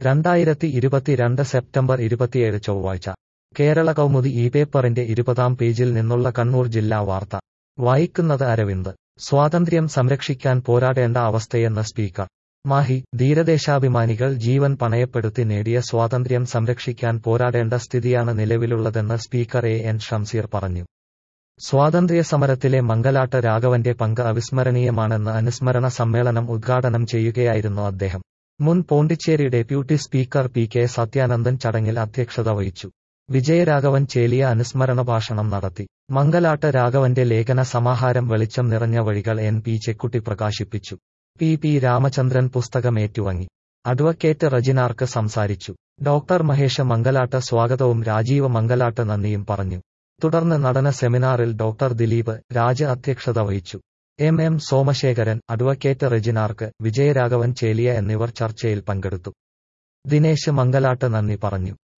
രണ്ടായിരത്തി ഇരുപത്തിരണ്ട് സെപ്റ്റംബർ ഇരുപത്തിയേഴ് ചൊവ്വാഴ്ച കേരള കൗമുദി ഈ പേപ്പറിന്റെ ഇരുപതാം പേജിൽ നിന്നുള്ള കണ്ണൂർ ജില്ലാ വാർത്ത വായിക്കുന്നത് അരവിന്ദ് സ്വാതന്ത്ര്യം സംരക്ഷിക്കാൻ പോരാടേണ്ട അവസ്ഥയെന്ന് സ്പീക്കർ മാഹി ധീരദേശാഭിമാനികൾ ജീവൻ പണയപ്പെടുത്തി നേടിയ സ്വാതന്ത്ര്യം സംരക്ഷിക്കാൻ പോരാടേണ്ട സ്ഥിതിയാണ് നിലവിലുള്ളതെന്ന് സ്പീക്കർ എ എൻ ഷംസീർ പറഞ്ഞു സ്വാതന്ത്ര്യ സമരത്തിലെ മംഗലാട്ട് രാഘവന്റെ പങ്ക് അവിസ്മരണീയമാണെന്ന് അനുസ്മരണ സമ്മേളനം ഉദ്ഘാടനം ചെയ്യുകയായിരുന്നു അദ്ദേഹം മുൻ Pondicherry deputy speaker P K Sathyanandan ചടങ്ങിൽ അധ്യക്ഷത വഹിച്ചു വിജയരാഘവൻ ചേലിയ അനുസ്മരണ ഭാഷണം നടത്തി മംഗലാട്ട് രാഘവന്റെ ലേഖന സമാഹാരം വെളിച്ചം നിറഞ്ഞ വഴികൾ എൻ പി ചെക്കുട്ടി പ്രകാശിപ്പിച്ചു പി പി രാമചന്ദ്രൻ പുസ്തകം ഏറ്റുവാങ്ങി അഡ്വക്കേറ്റ് റജിനാർക്ക് സംസാരിച്ചു ഡോക്ടർ മഹേഷ് മംഗലാട്ട് സ്വാഗതവും രാജീവ് മംഗലാട്ട് നന്ദിയും പറഞ്ഞു തുടർന്ന് നടന സെമിനാറിൽ ഡോക്ടർ ദിലീപ് രാജ അധ്യക്ഷത വഹിച്ചു എം എം സോമശേഖരൻ അഡ്വക്കേറ്റ് റെജിനാർക്ക് വിജയരാഘവൻ ചേലിയ എന്നിവർ ചർച്ചയിൽ പങ്കെടുത്തു ദിനേശ് മംഗലാട്ട് നന്ദി പറഞ്ഞു